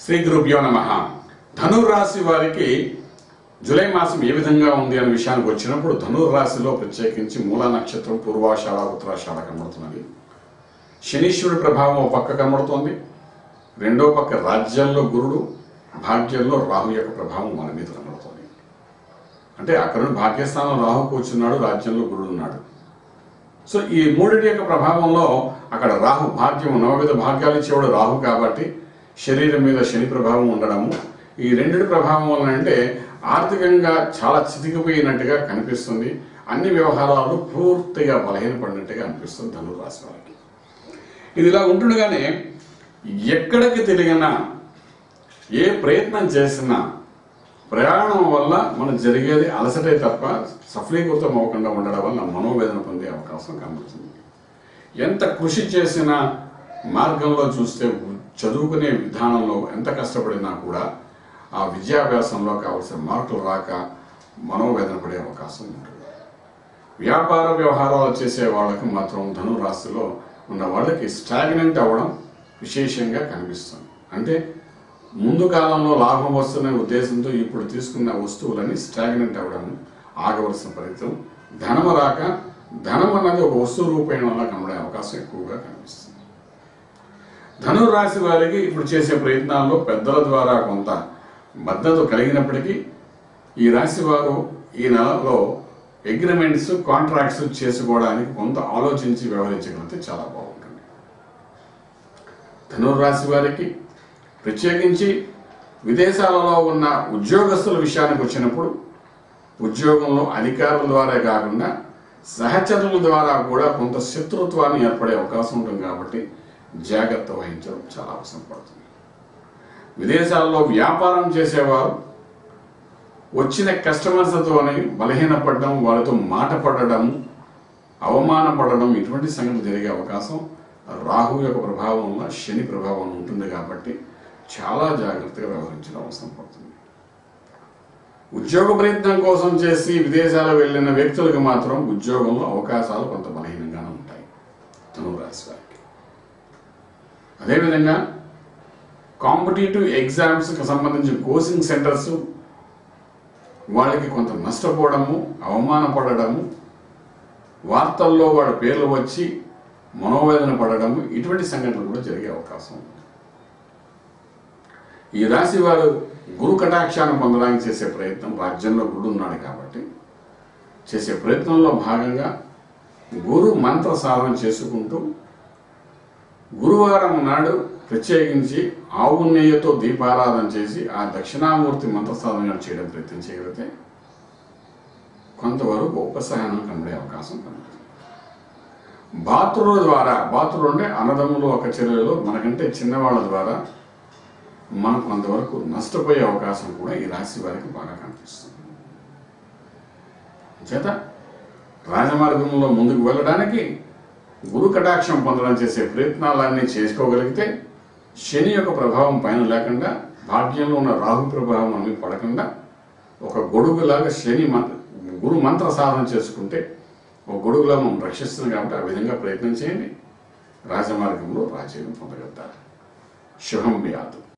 శ్రీ గురుభ్యో నమ ధనుర్రాశి వారికి జూలై మాసం ఏ విధంగా ఉంది అనే విషయానికి వచ్చినప్పుడు ధనుర్రాశిలో ప్రత్యేకించి మూలా నక్షత్రం పూర్వాషాఢ ఉత్తరాషాఢ కనబడుతున్నది శనీశ్వరుడి ప్రభావం ఒక పక్క కనబడుతోంది రెండో పక్క రాజ్యంలో గురుడు భాగ్యంలో రాహు యొక్క ప్రభావం మన మీద కనబడుతోంది అంటే అక్కడ భాగ్యస్థానం రాహు కూర్చున్నాడు రాజ్యంలో గురుడు ఉన్నాడు సో ఈ మూడిటి యొక్క ప్రభావంలో అక్కడ రాహు భాగ్యం నవవిధ భాగ్యాలు ఇచ్చేవాడు రాహు కాబట్టి శరీరం మీద శని ప్రభావం ఉండడము ఈ రెండిటి ప్రభావం వలన అంటే ఆర్థికంగా చాలా చితికిపోయినట్టుగా కనిపిస్తుంది అన్ని వ్యవహారాలు పూర్తిగా బలహీనపడినట్టుగా అనిపిస్తుంది ధనుర్రాశి వారికి ఇది ఇలా ఉంటుండగానే ఎక్కడికి తిరిగినా ఏ ప్రయత్నం చేసినా ప్రయాణం వల్ల మనకు జరిగేది అలసటే తప్ప సఫలీకృతం అవ్వకుండా ఉండడం వల్ల మనోవేదన పొందే అవకాశం కనబడుతుంది ఎంత కృషి చేసినా మార్గంలో చూస్తే చదువుకునే విధానంలో ఎంత కష్టపడినా కూడా ఆ విద్యాభ్యాసంలో కావలసిన మార్కులు రాక మనోవేదన పడే అవకాశం ఉంటుంది వ్యాపార వ్యవహారాలు చేసే వాళ్ళకి మాత్రం ధను రాశిలో ఉన్న వాళ్ళకి స్టాగ్నెంట్ అవ్వడం విశేషంగా కనిపిస్తుంది అంటే ముందు కాలంలో లాభం వస్తున్న ఉద్దేశంతో ఇప్పుడు తీసుకున్న వస్తువులని స్టాగ్నెంట్ అవ్వడం ఆగవలసిన ఫలితం ధనం రాక ధనం అన్నది ఒక వస్తువు రూపేణంలో కనబడే అవకాశం ఎక్కువగా కనిపిస్తుంది ధనురాశి వారికి ఇప్పుడు చేసే ప్రయత్నాల్లో పెద్దల ద్వారా కొంత మద్దతు కలిగినప్పటికీ ఈ రాశి వారు ఈ నెలలో అగ్రిమెంట్స్ కాంట్రాక్ట్స్ చేసుకోవడానికి కొంత ఆలోచించి వ్యవహరించగలిగితే చాలా బాగుంటుంది ధనుర్రాశి వారికి ప్రత్యేకించి విదేశాలలో ఉన్న ఉద్యోగస్తుల విషయానికి వచ్చినప్పుడు ఉద్యోగంలో అధికారుల ద్వారా కాకుండా సహచరుల ద్వారా కూడా కొంత శత్రుత్వాన్ని ఏర్పడే అవకాశం ఉంటుంది కాబట్టి జాగ్రత్త వహించడం చాలా అవసరం పడుతుంది విదేశాల్లో వ్యాపారం చేసేవారు వచ్చిన కస్టమర్స్తోని బలహీనపడడం వాళ్ళతో మాట పడడం అవమానపడడం ఇటువంటి సంగతి జరిగే అవకాశం రాహు యొక్క ప్రభావం వల్ల శని ప్రభావం ఉంటుంది కాబట్టి చాలా జాగ్రత్తగా వ్యవహరించడం అవసరం పడుతుంది ఉద్యోగ ప్రయత్నం కోసం చేసి విదేశాలు వెళ్ళిన వ్యక్తులకు మాత్రం ఉద్యోగంలో అవకాశాలు కొంత బలహీనంగానే ఉంటాయి ధనురాశి వారికి అదేవిధంగా కాంపిటేటివ్ ఎగ్జామ్స్కి సంబంధించిన కోచింగ్ సెంటర్స్ వాళ్ళకి కొంత నష్టపోవడము అవమానపడము వార్తల్లో వాళ్ళ పేర్లు వచ్చి మనోవేదన పడడము ఇటువంటి సంఘటనలు కూడా జరిగే అవకాశం ఉంది ఈ రాశి వారు గురు కటాక్షాన్ని పొందడానికి చేసే ప్రయత్నం రాజ్యంలో గురుడు ఉన్నాడు కాబట్టి చేసే ప్రయత్నంలో భాగంగా గురు మంత్ర సాధన చేసుకుంటూ గురువారం నాడు ప్రత్యేకించి ఆవు నెయ్యితో దీపారాధన చేసి ఆ దక్షిణామూర్తి మంత్ర సాధన చేయడం ప్రయత్నం చేయగలిగితే కొంతవరకు ఉపశమనం కనబడే అవకాశం కనబడుతుంది బాతుల ద్వారా బాతులు అంటే అన్నదమ్ములు ఒక చర్యలో మనకంటే చిన్నవాళ్ళ ద్వారా మనం కొంతవరకు నష్టపోయే అవకాశం కూడా ఈ రాశి వారికి బాగా కనిపిస్తుంది చేత రాజమార్గంలో ముందుకు వెళ్ళడానికి గురు కటాక్షం పొందడం చేసే ప్రయత్నాలన్నీ చేసుకోగలిగితే శని యొక్క ప్రభావం పైన లేకుండా భాగ్యంలో ఉన్న రాహు ప్రభావం అన్ని పడకుండా ఒక గొడుగులాగా శని మంత్ర గురు మంత్ర సాధన చేసుకుంటే ఒక గొడుగులా మనం రక్షిస్తుంది కాబట్టి ఆ విధంగా ప్రయత్నం చేయండి రాజమార్గంలో రాజ్యం పొందగలుగుతారు శుభం వ్యాధు